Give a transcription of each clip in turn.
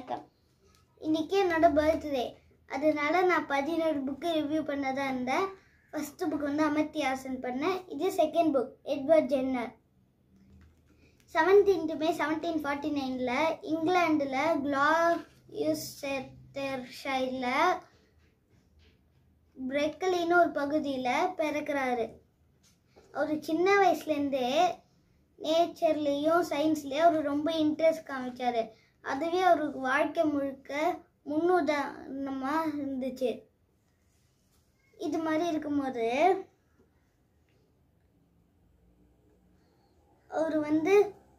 வணக்கம் இன்னைக்கு என்னோட பர்த்டே அதனால நான் பதினோரு புக்கு ரிவ்யூ பண்ணதா இருந்தேன் ஃபர்ஸ்ட் புக் வந்து அமர்த்தியாசன் பண்ணேன் இது second book Edward Jenner seventeenth May seventeen forty நைனில் இங்கிலாண்டில் கிளாயூசெட்டர்ஷைரில் பிரெக்கலின்னு ஒரு பகுதியில் பிறக்கிறாரு அவர் சின்ன வயசுலேருந்தே நேச்சர்லேயும் சயின்ஸ்லேயும் அவர் ரொம்ப இன்ட்ரெஸ்ட் காமிச்சாரு அதுவே அவருக்கு வாழ்க்கை முழுக்க முன்னுதாரணமாக இருந்துச்சு இது மாதிரி இருக்கும்போது அவர் வந்து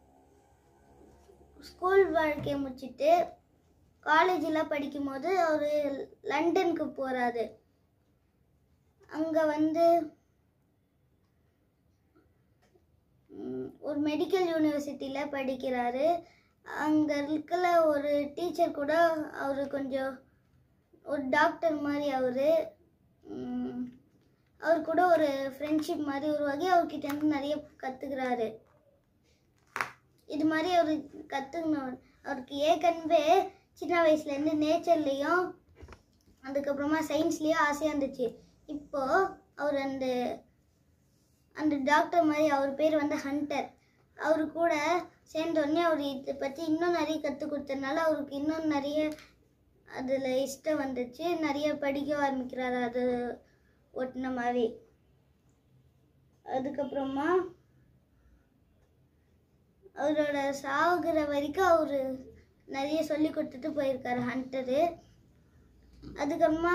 ஸ்கூல் வாழ்க்கையை முடிச்சிட்டு காலேஜில் படிக்கும்போது அவர் லண்டனுக்கு போகிறாரு அங்கே வந்து ம், ஒரு மெடிக்கல் யூனிவர்சிட்டியில் படிக்கிறாரு அங்கே இருக்கிற ஒரு டீச்சர் கூட அவர் கொஞ்சம் ஒரு டாக்டர் மாதிரி அவர் அவர் கூட ஒரு ஃப்ரெண்ட்ஷிப் மாதிரி உருவாகி அவர்கிட்ட இருந்து நிறைய கற்றுக்கிறாரு இது மாதிரி அவர் கற்றுக்கணும் அவருக்கு ஏற்கனவே சின்ன வயசுலேருந்து நேச்சர்லேயும் அதுக்கப்புறமா சயின்ஸ்லேயும் ஆசையாக இருந்துச்சு இப்போ அவர் அந்த அந்த டாக்டர் மாதிரி அவர் பேர் வந்து ஹண்டர் அவர் கூட சேர்ந்தோடனே அவர் இதை பற்றி இன்னும் நிறைய கற்றுக் கொடுத்ததுனால அவருக்கு இன்னும் நிறைய அதில் இஷ்டம் வந்துச்சு நிறைய படிக்க ஆரம்பிக்கிறாரு அது ஒட்டின மாதிரி அதுக்கப்புறமா அவரோட சாகுற வரைக்கும் அவர் நிறைய சொல்லி கொடுத்துட்டு போயிருக்காரு ஹண்டரு அதுக்கப்புறமா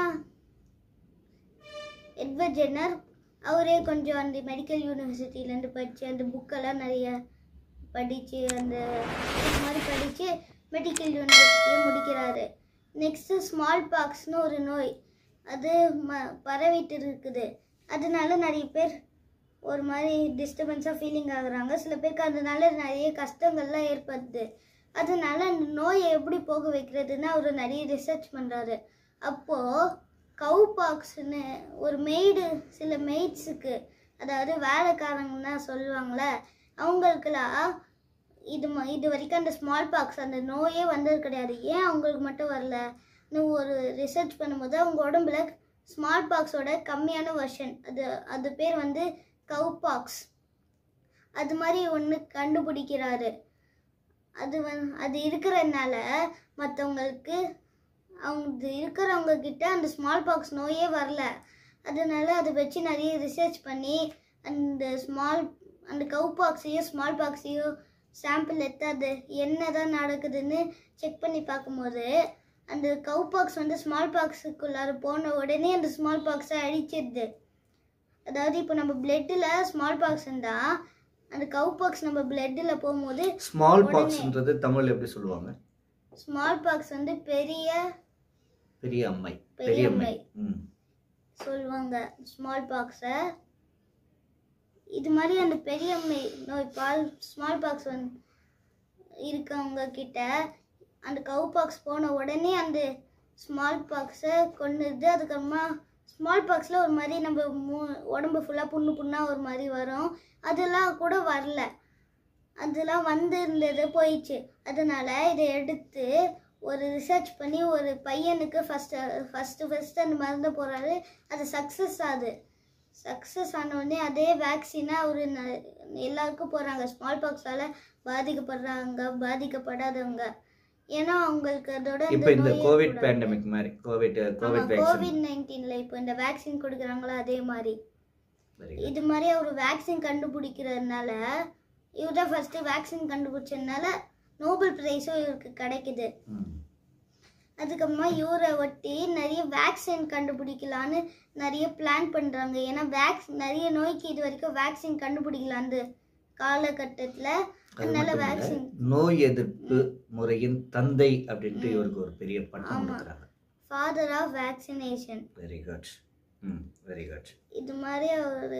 எட்வர்ட் ஜென்னர் அவரே கொஞ்சம் அந்த மெடிக்கல் யூனிவர்சிட்டிலேருந்து படித்து அந்த புக்கெல்லாம் நிறைய படித்து அந்த இது மாதிரி படித்து மெடிக்கல் யூனிவர்சிட்டியை முடிக்கிறாரு நெக்ஸ்ட்டு ஸ்மால் பாக்ஸ்னு ஒரு நோய் அது ம பரவிட்டு இருக்குது அதனால நிறைய பேர் ஒரு மாதிரி டிஸ்டர்பன்ஸாக ஃபீலிங் ஆகுறாங்க சில பேருக்கு அதனால நிறைய கஷ்டங்கள்லாம் ஏற்படுது அதனால அந்த நோயை எப்படி போக வைக்கிறதுன்னு அவர் நிறைய ரிசர்ச் பண்ணுறாரு அப்போது கவு பாக்ஸ்னு ஒரு மெய்டு சில மெய்ட்ஸுக்கு அதாவது வேலைக்காரங்கன்னா சொல்லுவாங்களே அவங்களுக்கெல்லாம் இது ம- இது வரைக்கும் அந்த ஸ்மால் பாக்ஸ் அந்த நோயே வந்தது கிடையாது ஏன் அவங்களுக்கு மட்டும் வரல இன்னும் ஒரு ரிசர்ச் பண்ணும்போது அவங்க உடம்புல ஸ்மால் பாக்ஸோட கம்மியான வெர்ஷன் அது அது பேர் வந்து கவு பாக்ஸ் அது மாதிரி ஒன்று கண்டுபிடிக்கிறாரு அது வந் அது இருக்கிறதுனால மற்றவங்களுக்கு அவங்க இருக்கிறவங்க கிட்ட அந்த ஸ்மால் பாக்ஸ் நோயே வரல அதனால அதை வச்சு நிறைய ரிசர்ச் பண்ணி அந்த ஸ்மால் அந்த கவு பாக்ஸையும் ஸ்மால் பாக்ஸையும் சாம்பிள் எடுத்து அது என்ன தான் நடக்குதுன்னு செக் பண்ணி பார்க்கும்போது அந்த கவு பாக்ஸ் வந்து ஸ்மால் பாக்ஸுக்குள்ளார போன உடனே அந்த ஸ்மால் பாக்ஸை அழிச்சிடுது அதாவது இப்போ நம்ம பிளட்டில் ஸ்மால் பாக்ஸ் இருந்தால் அந்த கவு பாக்ஸ் நம்ம பிளட்டில் போகும்போது ஸ்மால் உடனே. பாக்ஸ்ன்றது தமிழ்ல எப்படி சொல்லுவாங்க ஸ்மால் பாக்ஸ் வந்து பெரிய பெரிய அம்மை பெரிய பெரிய அம்மை. அம்மை ம் சொல்லுவாங்க ஸ்மால் பாக்ஸை இது மாதிரி அந்த பெரிய அம்மை நோய் பால் ஸ்மால் பாக்ஸ் வந்து இருக்கவங்க கிட்ட அந்த கவு பாக்ஸ் போன உடனே அந்த ஸ்மால் பாக்ஸை கொண்டுது அதுக்கப்புறமா ஸ்மால் பாக்ஸில் ஒரு மாதிரி நம்ம மூ உடம்பு ஃபுல்லாக புண்ணு புண்ணாக ஒரு மாதிரி வரும் அதெல்லாம் கூட வரல அதெல்லாம் வந்து இருந்தது போயிடுச்சு அதனால இதை எடுத்து ஒரு ரிசர்ச் பண்ணி ஒரு பையனுக்கு ஃபஸ்ட்டு ஃபஸ்ட்டு ஃபஸ்ட்டு அந்த மருந்தை போடுறாரு அது சக்ஸஸ் ஆகுது சக்ஸஸ் ஆன உடனே அதே வேக்சினை அவர் எல்லாருக்கும் போடுறாங்க ஸ்மால் பாக்ஸால் பாதிக்கப்படுறாங்க பாதிக்கப்படாதவங்க ஏன்னா அவங்களுக்கு அதோட அந்த இப்போ இந்த நோயே கோவிட் கூடாது. பேண்டமிக் மாதிரி கோவிட் ஆமா, கோவிட் வேக்சின் கோவிட் நைன்டீன்ல இப்போ இந்த வேக்சின் கொடுக்குறாங்களோ அதே மாதிரி வெரி குட் இது மாதிரி அவர் வேக்சின் கண்டுபிடிக்கிறதுனால இவர் தான் ஃபர்ஸ்ட் வேக்சின் கண்டுபிடிச்சதுனால நோபல் பிரைஸும் இவருக்கு கிடைக்குது ம் அதுக்கப்புறமா இவரை ஒட்டி நிறைய வேக்சின் கண்டுபிடிக்கலான்னு நிறைய பிளான் பண்ணுறாங்க ஏன்னா வேக்ஸ் நிறைய நோய்க்கு இது வரைக்கும் வேக்சின் கண்டுபிடிக்கல அந்த காலகட்டத்தில் அது அதனால மட்டும் இல்ல, வேக்சின் நோய் எதிர்ப்பு முறையின் தந்தை அப்படின்ட்டு ம். இவருக்கு ஒரு பெரிய பட்டம் ஆமா. கொடுக்குறாங்க father of vaccination very good ம் வெரி குட் இது மாதிரி ஒரு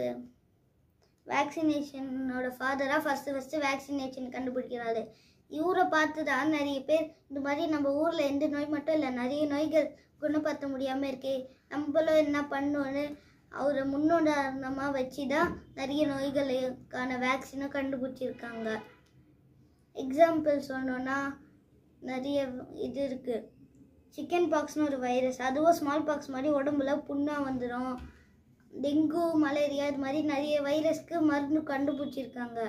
வேக்சினேஷனோட ஃபாதராக ஃபஸ்ட்டு ஃபஸ்ட்டு வேக்சினேஷன் கண்டுபிடிக்கிறாரு இவரை பார்த்து தான் நிறைய பேர் இந்த மாதிரி நம்ம ஊரில் எந்த நோய் மட்டும் இல்லை நிறைய நோய்கள் குணப்படுத்த முடியாமல் இருக்கே நம்மளும் என்ன பண்ணோன்னு அவரை முன்னுதாரணமாக வச்சு தான் நிறைய நோய்களுக்கான வேக்சினை கண்டுபிடிச்சிருக்காங்க எக்ஸாம்பிள் சொன்னோன்னா நிறைய இது இருக்குது சிக்கன் பாக்ஸ்னு ஒரு வைரஸ் அதுவும் ஸ்மால் பாக்ஸ் மாதிரி உடம்புல புண்ணாக வந்துடும் டெங்கு மலேரியா இது மாதிரி நிறைய வைரஸ்க்கு மருந்து கண்டுபிடிச்சிருக்காங்க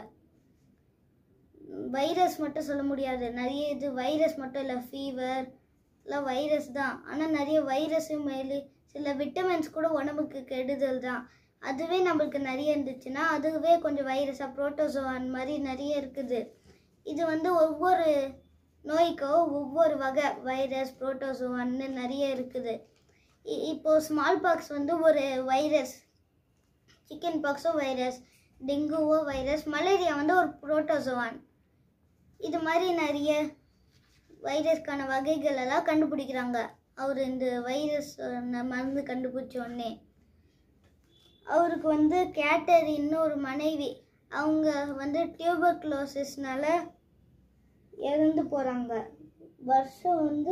வைரஸ் மட்டும் சொல்ல முடியாது நிறைய இது வைரஸ் மட்டும் இல்லை ஃபீவர் எல்லாம் வைரஸ் தான் ஆனால் நிறைய வைரஸும் மேலே சில விட்டமின்ஸ் கூட உடம்புக்கு கெடுதல் தான் அதுவே நம்மளுக்கு நிறைய இருந்துச்சுன்னா அதுவே கொஞ்சம் வைரஸாக புரோட்டோசோவான் மாதிரி நிறைய இருக்குது இது வந்து ஒவ்வொரு நோய்க்கும் ஒவ்வொரு வகை வைரஸ் புரோட்டோசோவான்னு நிறைய இருக்குது இ- இப்போ ஸ்மால் பாக்ஸ் வந்து ஒரு வைரஸ் சிக்கன் பாக்ஸோ வைரஸ் டெங்குவோ வைரஸ் மலேரியா வந்து ஒரு புரோட்டோசோவான் இது மாதிரி நிறைய வைரஸ்க்கான வகைகள் எல்லாம் கண்டுபிடிக்கிறாங்க அவர் இந்த வைரஸ் அஹ், மருந்து கண்டுபிடிச்ச உடனே அவருக்கு வந்து கேட்டரின்னு ஒரு மனைவி அவங்க வந்து டியூபர்குலோசிஸ்னால இறந்து போகிறாங்க வருஷம் வந்து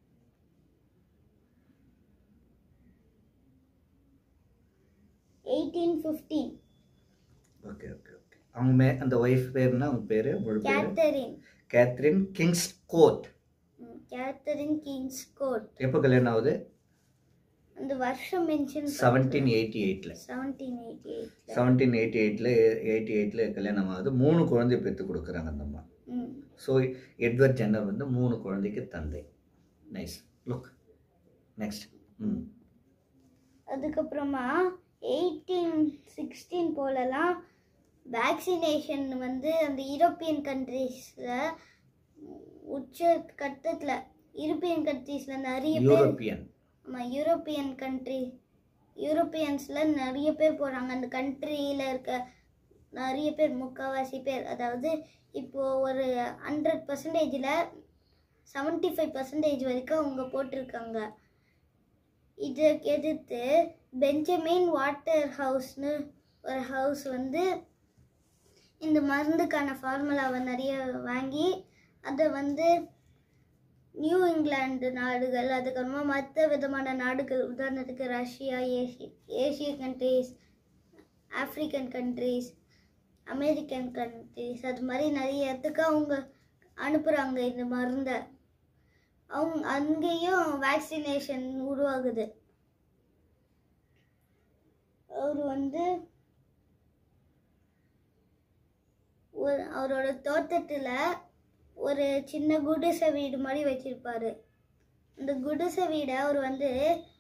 eighteen fifteen okay okay okay அவங்க மே அந்த ஒய்ஃப் பேர்னா அவங்க பேர் முழு பேர் கேத்தரின் கேத்ரின் கிங்ஸ் கோட் ம், கேத்தரின் கிங்ஸ் கோட் எப்போ கல்யாணம் ஆகுது அந்த வருஷம் மென்ஷன் செவன்டீன் எயிட்டி எயிட்டில் செவன்டீன் எயிட்டி எயிட்ல செவன்டீன் எயிட்டி எயிட்டில் எயிட்டி எயிட்டில் கல்யாணம் ஆகுது மூணு குழந்தை பெற்று கொடுக்குறாங்க அந்த அம்மா ம் ஸோ எட்வர்ட் ஜென்னர் வந்து மூணு குழந்தைக்கு தந்தை நைஸ் லுக் நெக்ஸ்ட் ம் அதுக்கப்புறமா எயிட்டீன் சிக்ஸ்டீன் போலலாம் வேக்சினேஷன் வந்து அந்த யூரோப்பியன் கண்ட்ரீஸில் உச்ச கட்டத்தில் யூரோப்பியன் கண்ட்ரீஸில் நிறைய பேர் யூரோப்பியன் ஆமாம் யூரோப்பியன் கண்ட்ரி யூரோப்பியன்ஸில் நிறைய பேர் போகிறாங்க அந்த கண்ட்ரியில் இருக்க நிறைய பேர் முக்கால்வாசி பேர் அதாவது இப்போது ஒரு ஹண்ட்ரட் பர்சன்டேஜில் செவன்ட்டி ஃபைவ் பர்சன்டேஜ் வரைக்கும் அவங்க போட்டிருக்காங்க இதை எதிர்த்து பெஞ்சமின் வாட்டர் ஹவுஸ்னு ஒரு ஹவுஸ் வந்து இந்த மருந்துக்கான ஃபார்முலாவை நிறைய வாங்கி அதை வந்து நியூ இங்கிலாந்து நாடுகள் அதுக்கப்புறமா மற்ற விதமான நாடுகள் உதாரணத்துக்கு ரஷ்யா ஏசி ஏசிய countries African countries American countries அது மாதிரி நிறைய இடத்துக்கு அவங்க அனுப்புகிறாங்க இந்த மருந்தை அவங்க அங்கேயும் வேக்சினேஷன் உருவாகுது அவர் வந்து ஒரு அவரோட தோட்டத்தில் ஒரு சின்ன குடிசை வீடு மாதிரி வச்சிருப்பாரு அந்த குடிசை வீடை அவர் வந்து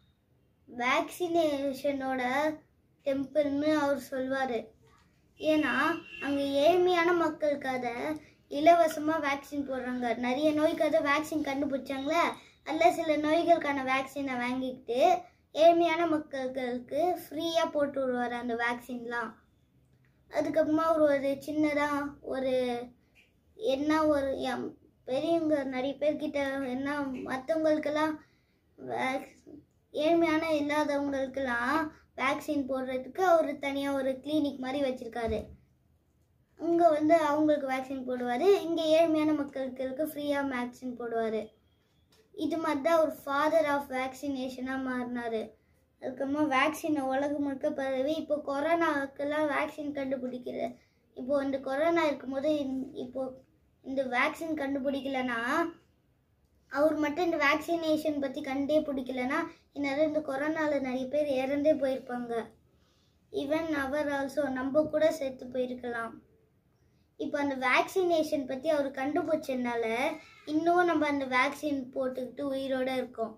வேக்சினேஷனோட டெம்பிள்னு அவர் சொல்வார் ஏன்னா அங்கே ஏழ்மையான மக்களுக்காக இலவசமாக வேக்சின் போடுறாங்க நிறைய நோய்க்காக வேக்சின் கண்டுபிடிச்சாங்களே அதில் சில நோய்களுக்கான வேக்சினை வாங்கிக்கிட்டு ஏழ்மையான மக்களுக்கு ஃப்ரீயாக போட்டு விடுவார் அந்த வேக்சின்லாம் அதுக்கப்புறமா அவர் ஒரு சின்னதாக ஒரு என்ன ஒரு எம்- பெரியவங்க நிறைய பேர்கிட்ட என்ன மற்றவங்களுக்கெல்லாம் வேக்ஸ் ஏழ்மையான இல்லாதவங்களுக்கெல்லாம் வேக்சின் போடுறதுக்கு அவர் தனியாக ஒரு கிளினிக் மாதிரி வச்சுருக்காரு அங்கே வந்து அவங்களுக்கு வேக்சின் போடுவார் இங்கே ஏழ்மையான மக்களுக்கு ஃப்ரீயாக வேக்சின் போடுவார் இது மாதிரி தான் ஒரு ஃபாதர் ஆஃப் வேக்சினேஷனாக மாறினார் அதுக்கப்புறமா வேக்சினை உலகம் முழுக்க பரவி இப்போ கொரோனாவுக்கெல்லாம் வேக்சின் கண்டுபிடிக்கிற இப்போ இந்த கொரோனா இருக்கும்போது இந்த- இப்போ இந்த வேக்சின் கண்டுபிடிக்கலனா அவர் மட்டும் இந்த வேக்சினேஷன் பற்றி கண்டே பிடிக்கலனா இந்நேரம் இந்த கொரோனாவில் நிறைய பேர் இறந்தே போயிருப்பாங்க ஈவன் அவர் ஆல்சோ நம்ம கூட செத்து போயிருக்கலாம் இப்போ அந்த வேக்சினேஷன் பற்றி அவர் கண்டுபிடிச்சதுனால இன்னும் நம்ம அந்த வேக்சின் போட்டுக்கிட்டு உயிரோட இருக்கோம்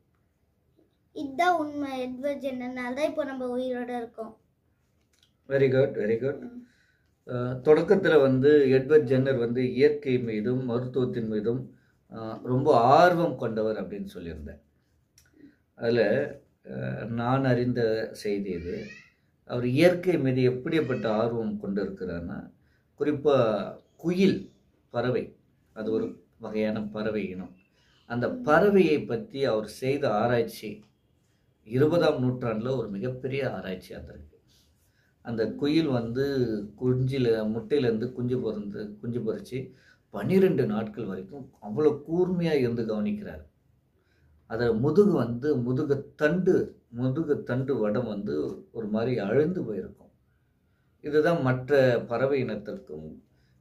இதுதான் உண்மை எட்வர்ட் ஜென்னர்னால தான் இப்போ நம்ம உயிரோட இருக்கோம் வெரி குட் வெரி குட் தொடக்கத்தில் வந்து எட்வர்ட் ஜென்னர் வந்து இயற்கை மீதும் மருத்துவத்தின் மீதும் அஹ், ரொம்ப ஆர்வம் கொண்டவர் அப்படின்னு சொல்லியிருந்தேன் அதில் நான் அறிந்த செய்தி இது அவர் இயற்கை மீது எப்படிப்பட்ட ஆர்வம் கொண்டு இருக்கிறார்னா குறிப்பாக குயில் பறவை அது ஒரு வகையான பறவை இனம் அந்த பறவையை பற்றி அவர் செய்த ஆராய்ச்சி இருபதாம் நூற்றாண்டில் ஒரு மிகப்பெரிய ஆராய்ச்சியாக இருக்கு அந்த குயில் வந்து குஞ்சில் முட்டையிலேருந்து குஞ்சு பிறந்து குஞ்சு பொறிச்சு பன்னிரெண்டு நாட்கள் வரைக்கும் அவ்வளோ கூர்மையாக இருந்து கவனிக்கிறார் அதை முதுகு வந்து முதுகு தண்டு முதுகு தண்டு வடம் வந்து ஒரு மாதிரி அழுந்து போயிருக்கும் இதுதான் மற்ற பறவை இனத்திற்கும்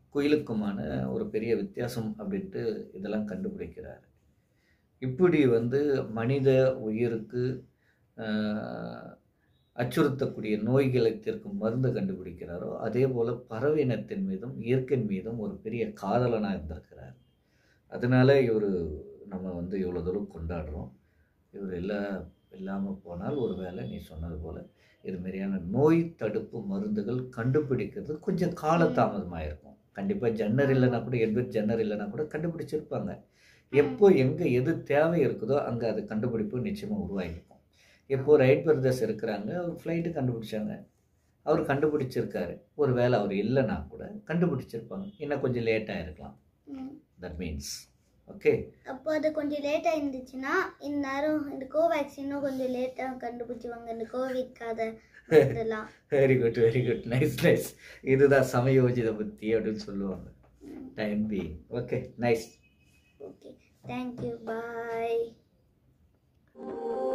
குயிலுக்குமான ஒரு பெரிய வித்தியாசம் அப்படின்ட்டு இதெல்லாம் கண்டுபிடிக்கிறார் இப்படி வந்து மனித உயிருக்கு ஆஹ், அச்சுறுத்தக்கூடிய நோய்களை தீர்க்கும் மருந்து கண்டுபிடிக்கிறாரோ அதே போல் பறவை இனத்தின் மீதும் இயற்கையின் மீதும் ஒரு பெரிய காதலனாக இருந்திருக்கிறார் அதனால இவர் நம்ம வந்து இவ்வளோ தூரம் கொண்டாடுறோம் இவர் எல்லா இல்லாமல் போனால் ஒரு வேளை நீ சொன்னது போல் இது மாதிரியான நோய் தடுப்பு மருந்துகள் கண்டுபிடிக்கிறது கொஞ்சம் காலதாமதமாக இருக்கும் கண்டிப்பாக ஜன்னர் இல்லைன்னா கூட எட்வர்ட் ஜன்னர் இல்லைன்னா கூட கண்டுபிடிச்சிருப்பாங்க எப்போ எங்கே எது தேவை இருக்குதோ அங்கே அது கண்டுபிடிப்பு நிச்சயமாக உருவாகிருக்கும் எப்போ ரைட் பிரதர்ஸ் இருக்கிறாங்க அவர் ஃப்ளைட்டு கண்டுபிடிச்சாங்க அவர் கண்டுபிடிச்சிருக்காரு ஒரு வேளை அவர் இல்லைன்னா கூட கண்டுபிடிச்சிருப்பாங்க இன்னும் கொஞ்சம் லேட்டாக இருக்கலாம் ம். தட் மீன்ஸ் ஓகே அப்போ அது கொஞ்சம் லேட்டாக இருந்துச்சுன்னா இந்நேரம் இந்த கோவேக்சினும் கொஞ்சம் லேட்டாக கண்டுபிடிச்சுவாங்க இந்த கோவிட் கதை இதெல்லாம் very good very good nice nice இதுதான் சமயோஜித புத்தி அப்படின்னு சொல்லுவாங்க டைம் பி ஓகே நைஸ் ஓகே தேங்க்யூ பாய்